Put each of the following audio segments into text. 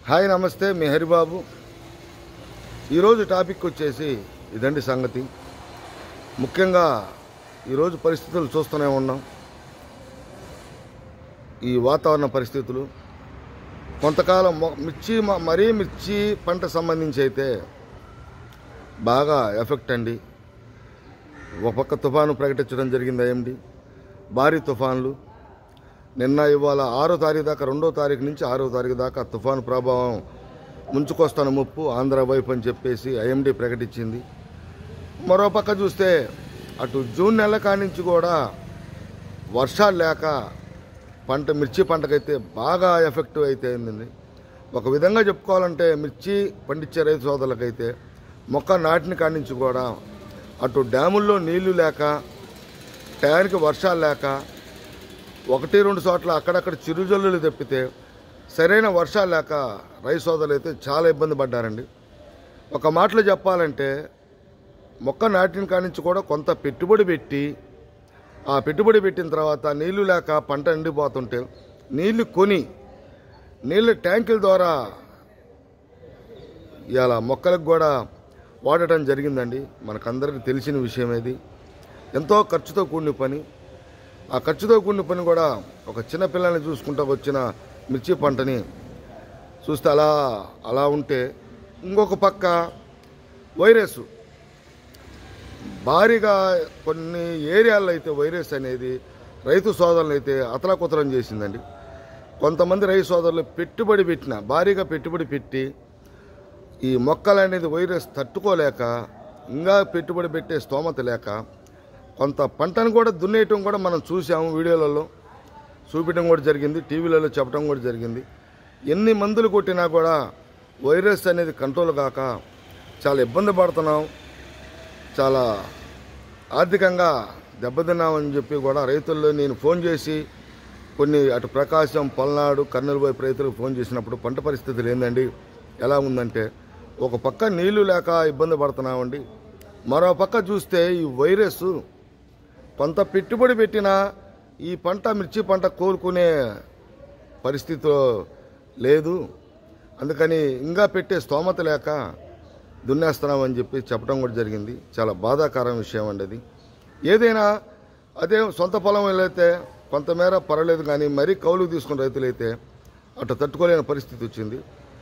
hi నమస్తే మీ హరిబాబు ఈరోజు topic వచ్చేసి ఇదండి సంగతి ముఖ్యంగా ఈరోజు పరిస్థితులు చూస్తూనే ఉన్నాం ఈ వాతావరణ పరిస్థితులు కొంతకాలం మొ- మిర్చి మ- మరీ మిర్చి పంట సంబంధించి అయితే బాగా ఎఫెక్ట్ అండి ఒక పక్క తుఫాను ప్రకటించడం జరిగింది ఐఎండి భారీ తుఫాన్లు నిన్న ఇవాళ ఆరో తారీఖు దాకా రెండో తారీఖు నుంచి ఆరో తారీఖు దాకా తుఫాను ప్రభావం ముంచుకొస్తున్న ముప్పు ఆంధ్ర వైపు అని చెప్పేసి ఐఎండీ ప్రకటించింది మరో పక్క చూస్తే అటు జూన్ నెల కానించి కూడా వర్షాలు లేక పంట మిర్చి పంటకైతే బాగా ఎఫెక్టివ్ అయితే అయిందండి ఒక విధంగా చెప్పుకోవాలంటే మిర్చి పండించే రైతు సోదరులకైతే మొక్క నాటిన కానించి కూడా అటు డ్యాముల్లో నీళ్లు లేక టయానికి వర్షాలు లేక ఒకటి రెండు చోట్ల అక్కడక్కడ చిరుజల్లులు తెప్పితే సరైన వర్షాలు లేక రైతు సోదరులు అయితే చాలా ఇబ్బంది పడ్డారండి ఒక మాటలో చెప్పాలంటే మొక్క నాటిన కానించి కూడా కొంత పెట్టుబడి పెట్టి ఆ పెట్టుబడి పెట్టిన తర్వాత నీళ్లు లేక పంట ఎండిపోతుంటే నీళ్లు కొని నీళ్ళు ట్యాంకుల ద్వారా ఇవాళ మొక్కలకు కూడా వాడటం జరిగిందండి మనకందరికీ తెలిసిన విషయం ఇది ఎంతో ఖర్చుతో కూడిన పని ఆ ఖర్చుతో కూడిన పని కూడా ఒక చిన్న పిల్లల్ని చూసుకుంటూ వచ్చిన మిర్చి పంటని చూస్తే అలా అలా ఉంటే ఇంకొక పక్క వైరస్ భారీగా కొన్ని ఏరియాల్లో అయితే వైరస్ అనేది రైతు సోదరులను అయితే అతలాకుతలం చేసిందండి కొంతమంది రైతు సోదరులు పెట్టుబడి పెట్టిన భారీగా పెట్టుబడి పెట్టి ఈ మొక్కలు అనేది వైరస్ తట్టుకోలేక ఇంకా పెట్టుబడి పెట్టే స్తోమత లేక కొంత పంటను కూడా దున్నేయటం కూడా మనం చూసాము వీడియోలలో చూపించడం కూడా జరిగింది టీవీలలో చెప్పడం కూడా జరిగింది ఎన్ని మందులు కొట్టినా కూడా వైరస్ అనేది కంట్రోల్ కాక చాలా ఇబ్బంది పడుతున్నాం చాలా ఆర్థికంగా దెబ్బతిన్నామని చెప్పి కూడా రైతుల్లో నేను ఫోన్ చేసి కొన్ని అటు ప్రకాశం పల్నాడు కర్నూలు వైపు రైతులకు ఫోన్ చేసినప్పుడు పంట పరిస్థితులు ఏందండి ఎలా ఉందంటే ఒక పక్క నీళ్లు లేక ఇబ్బంది పడుతున్నామండి మరో పక్క చూస్తే ఈ వైరస్ కొంత పెట్టుబడి పెట్టినా ఈ పంట మిర్చి పంట కోరుకునే పరిస్థితిలో లేదు అందుకని ఇంకా పెట్టే స్తోమత లేక దున్నేస్తున్నామని చెప్పి చెప్పడం కూడా జరిగింది చాలా బాధాకరం విషయం అండి అది ఏదైనా అదే సొంత పొలం అయితే కొంతమేర పర్వాలేదు కానీ మరీ కౌలుకు తీసుకున్న రైతులైతే అటు తట్టుకోలేని పరిస్థితి వచ్చింది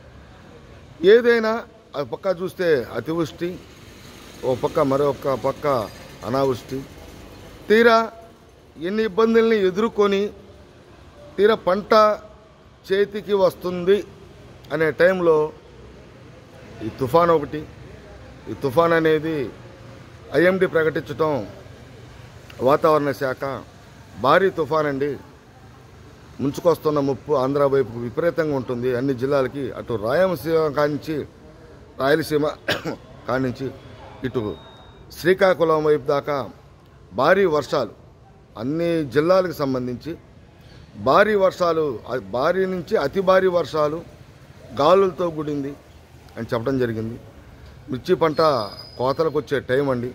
ఏదైనా ఆ పక్క చూస్తే అతివృష్టి ఓ పక్క మరొక పక్క అనావృష్టి తీరా ఎన్ని ఇబ్బందుల్ని ఎదుర్కొని తీరా పంట చేతికి వస్తుంది అనే టైంలో ఈ తుఫాన్ ఒకటి ఈ తుఫాన్ అనేది ఐఎండి ప్రకటించటం వాతావరణ శాఖ భారీ తుఫాన్ అండి ముంచుకొస్తున్న ముప్పు ఆంధ్ర వైపు విపరీతంగా ఉంటుంది అన్ని జిల్లాలకి అటు రాయలసీమ కానించి రాయలసీమ కానించి ఇటు శ్రీకాకుళం వైపు దాకా భారీ వర్షాలు అన్ని జిల్లాలకు సంబంధించి భారీ వర్షాలు అ- భారీ నుంచి అతి భారీ వర్షాలు గాలులతో కూడింది అని చెప్పడం జరిగింది మిర్చి పంట కోతలకు వచ్చే టైం అండి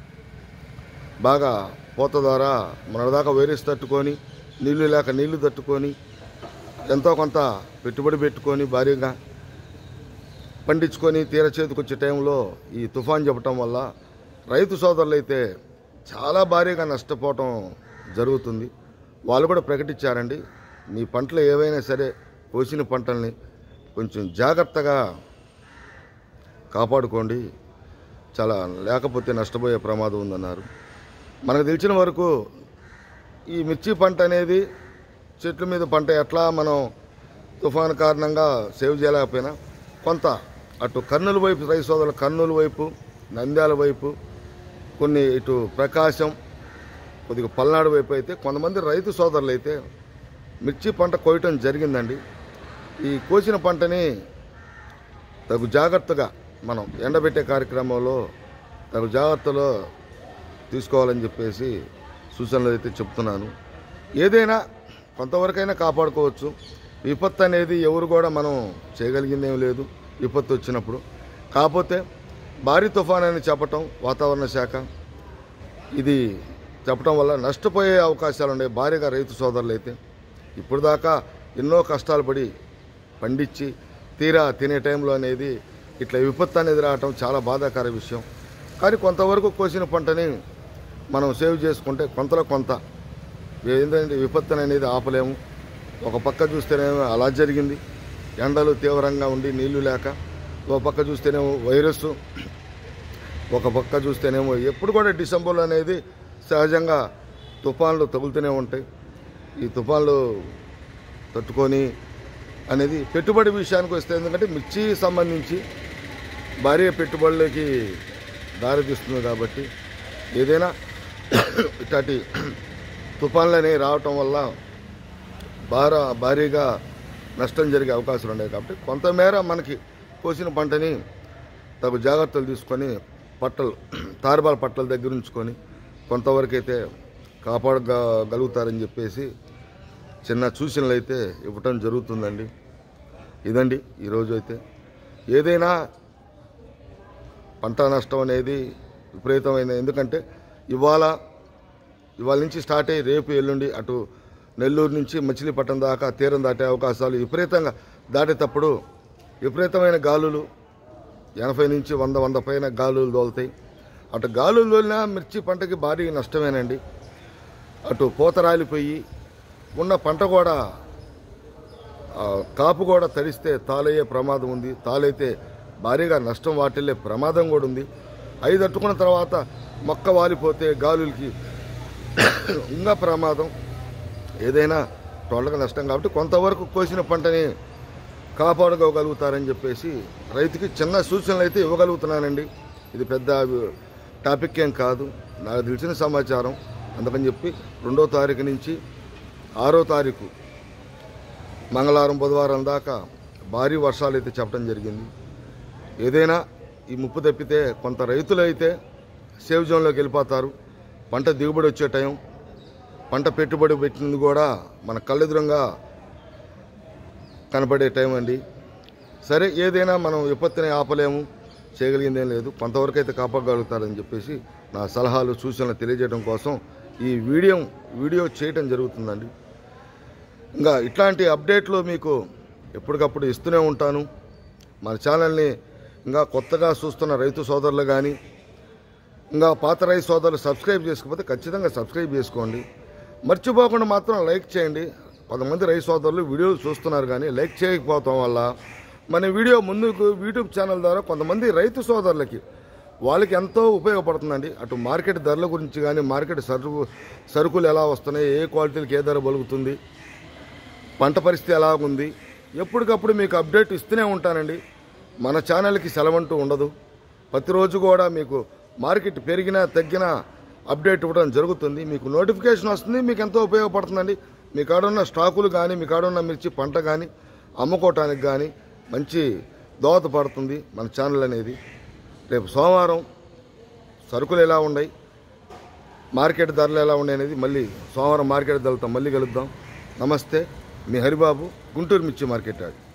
బాగా పూత ద్వారా మనదాకా వైరస్ తట్టుకొని నీళ్లు లేక నీళ్లు తట్టుకొని ఎంతో కొంత పెట్టుబడి పెట్టుకొని భారీగా పండించుకొని తీర చేతికి వచ్చే టైంలో ఈ తుఫాన్ చెప్పటం వల్ల రైతు సోదరులు అయితే చాలా భారీగా నష్టపోవటం జరుగుతుంది వాళ్ళు కూడా ప్రకటించారండి మీ పంటలు ఏవైనా సరే కోసిన పంటల్ని కొంచెం జాగ్రత్తగా కాపాడుకోండి చాలా లేకపోతే నష్టపోయే ప్రమాదం ఉందన్నారు మనకు తెలిసిన వరకు ఈ మిర్చి పంట అనేది చెట్ల మీద పంట ఎట్లా మనం తుఫాను కారణంగా సేవ్ చేయలేకపోయినా కొంత అటు కర్నూలు వైపు రైతు సోదరులు కర్నూలు వైపు నంద్యాల వైపు కొన్ని ఇటు ప్రకాశం కొద్దిగా పల్నాడు వైపు అయితే కొంతమంది రైతు సోదరులు అయితే మిర్చి పంట కోయటం జరిగిందండి ఈ కోసిన పంటని తగు జాగ్రత్తగా మనం ఎండబెట్టే కార్యక్రమంలో తగు జాగ్రత్తలో తీసుకోవాలని చెప్పేసి సూచనలు అయితే చెప్తున్నాను ఏదైనా కొంతవరకైనా కాపాడుకోవచ్చు విపత్తు అనేది ఎవరు కూడా మనం చేయగలిగిందేం లేదు విపత్తు వచ్చినప్పుడు కాకపోతే భారీ తుఫాన్ అని చెప్పటం వాతావరణ శాఖ ఇది చెప్పడం వల్ల నష్టపోయే అవకాశాలు ఉన్నాయి భారీగా రైతు సోదరులు అయితే ఇప్పుడు దాకా ఎన్నో కష్టాలు పడి పండించి తీరా తినే టైంలో అనేది ఇట్లా విపత్తు అనేది రావటం చాలా బాధాకర విషయం కానీ కొంతవరకు కోసిన పంటని మనం సేవ్ చేసుకుంటే కొంతలో కొంత ఏంటంటే విపత్తు అనేది ఆపలేము ఒక పక్క చూస్తేనేమో అలా జరిగింది ఎండలు తీవ్రంగా ఉండి నీళ్లు లేక ఒక పక్క చూస్తేనేమో వైరస్ ఒక పక్క చూస్తేనేమో ఎప్పుడు కూడా డిసెంబర్లో అనేది సహజంగా తుఫాన్లు తగులుతూనే ఉంటాయి ఈ తుఫాన్లు తట్టుకొని అనేది పెట్టుబడి విషయానికి వస్తే ఎందుకంటే మిర్చి సంబంధించి భారీ పెట్టుబడులకి దారితీస్తుంది కాబట్టి ఏదైనా ఇట్లాంటి తుఫాన్లు అనేవి రావటం వల్ల భార భారీగా నష్టం జరిగే అవకాశాలు ఉన్నాయి కాబట్టి కొంతమేర మనకి కోసిన పంటని తగు జాగ్రత్తలు తీసుకొని పట్టలు తారుబాల పట్టల దగ్గర ఉంచుకొని కొంతవరకు అయితే కాపాడగలుగుతారని చెప్పేసి చిన్న సూచనలు అయితే ఇవ్వటం జరుగుతుందండి ఇదండి ఈరోజు అయితే ఏదైనా పంట నష్టం అనేది విపరీతమైన ఎందుకంటే ఇవాళ ఇవాళ నుంచి స్టార్ట్ అయ్యి రేపు ఎల్లుండి అటు నెల్లూరు నుంచి మచిలీపట్నం దాకా తీరం దాటే అవకాశాలు విపరీతంగా దాటేటప్పుడు విపరీతమైన గాలులు ఎనభై నుంచి వంద వంద పైన గాలులు దోలుతాయి అటు గాలులు దోలినా మిర్చి పంటకి భారీ నష్టమేనండి అటు పూత రాలిపోయి ఉన్న పంట కూడా ఆ, కాపు కూడా తడిస్తే తాలయ్యే ప్రమాదం ఉంది తాలైతే భారీగా నష్టం వాటిల్లే ప్రమాదం కూడా ఉంది అవి తట్టుకున్న తర్వాత మొక్క వాలిపోతే గాలులకి ఇంకా ప్రమాదం ఏదైనా టోళ్ళకి నష్టం కాబట్టి కొంతవరకు కోసిన పంటని కాపాడుకోగలుగుతారని చెప్పేసి రైతుకి చిన్న సూచనలు అయితే ఇవ్వగలుగుతున్నానండి ఇది పెద్ద టాపిక్ ఏం కాదు నాకు తెలిసిన సమాచారం అందుకని చెప్పి రెండో తారీఖు నుంచి ఆరో తారీఖు మంగళవారం బుధవారం దాకా భారీ వర్షాలు అయితే చెప్పడం జరిగింది ఏదైనా ఈ ముప్పు తప్పితే కొంత రైతులు అయితే సేవ్ జోన్లోకి వెళ్ళిపోతారు పంట దిగుబడి వచ్చే టైం పంట పెట్టుబడి పెట్టింది కూడా మన కళ్ళెదురంగా కనపడే టైం అండి సరే ఏదైనా మనం విపత్తుని ఆపలేము చేయగలిగిందేం లేదు కొంతవరకు అయితే కాపాడగలుగుతారని చెప్పేసి నా సలహాలు సూచనలు తెలియజేయడం కోసం ఈ వీడియో వీడియో చేయటం జరుగుతుందండి ఇంకా ఇట్లాంటి అప్డేట్లు మీకు ఎప్పటికప్పుడు ఇస్తూనే ఉంటాను మన ఛానల్ని ఇంకా కొత్తగా చూస్తున్న రైతు సోదరులు కానీ ఇంకా పాత రైతు సోదరులు సబ్స్క్రైబ్ చేసుకోకపోతే ఖచ్చితంగా సబ్స్క్రైబ్ చేసుకోండి మర్చిపోకుండా మాత్రం లైక్ చేయండి కొంతమంది రైతు సోదరులు వీడియోలు చూస్తున్నారు కానీ లైక్ చేయకపోవటం వల్ల మన వీడియో ముందుకు యూట్యూబ్ ఛానల్ ద్వారా కొంతమంది రైతు సోదరులకి వాళ్ళకి ఎంతో ఉపయోగపడుతుందండి అటు మార్కెట్ ధరల గురించి కానీ మార్కెట్ సరుకు సరుకులు ఎలా వస్తున్నాయి ఏ క్వాలిటీలకు ఏ ధర బలుగుతుంది పంట పరిస్థితి ఎలా ఉంది ఎప్పటికప్పుడు మీకు అప్డేట్ ఇస్తూనే ఉంటానండి మన ఛానల్కి సెలవంటూ ఉండదు ప్రతిరోజు కూడా మీకు మార్కెట్ పెరిగినా తగ్గినా అప్డేట్ ఇవ్వడం జరుగుతుంది మీకు నోటిఫికేషన్ వస్తుంది మీకు ఎంతో ఉపయోగపడుతుందండి మీ కాడున్న స్టాకులు కానీ మీ కాడున్న మిర్చి పంట కానీ అమ్ముకోవటానికి కానీ మంచి దోహదపడుతుంది మన ఛానల్ అనేది రేపు సోమవారం సరుకులు ఎలా ఉన్నాయి మార్కెట్ ధరలు ఎలా ఉన్నాయి అనేది మళ్ళీ సోమవారం మార్కెట్ ధరలతో మళ్ళీ కలుద్దాం నమస్తే మీ హరిబాబు గుంటూరు మిర్చి మార్కెట్ యార్డ్